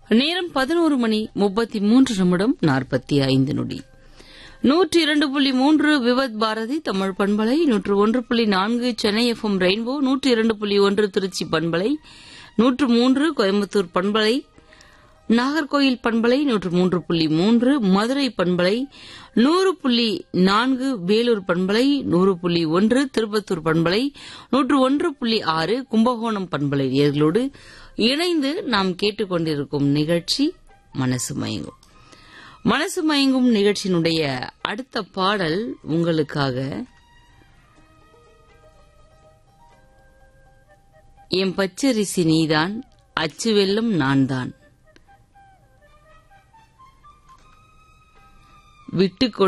நேரம் பதினோரு மணி முப்பத்தி மூன்று நிமிடம் நாற்பத்தி ஐந்து நொடி நூற்றி இரண்டு புள்ளி மூன்று விவத் பாரதி தமிழ் பண்பலை நூற்று ஒன்று புள்ளி நான்கு சென்னை எஃப்எம் ரெயின்போ நூற்றி இரண்டு புள்ளி ஒன்று திருச்சி பண்பலை நூற்று மூன்று கோயம்புத்தூர் பண்பலை நாகர்கோயில் பண்பலை நூற்று மூன்று புள்ளி மூன்று மதுரை பண்பலை நூறு புள்ளி நான்கு வேலூர் பண்பலை நூறு புள்ளி ஒன்று திருப்பத்தூர் பண்பலை நூற்று ஒன்று புள்ளி ஆறு கும்பகோணம் பண்பலை நேர்களோடு இணைந்து நாம் கேட்டுக்கொண்டிருக்கும் நிகழ்ச்சி மனசு மயங்கும் மனசு மயங்கும் நிகழ்ச்சியினுடைய அடுத்த பாடல் உங்களுக்காக என் பச்சரிசி நீதான் அச்சு வெல்லம் நான்தான் விட்டு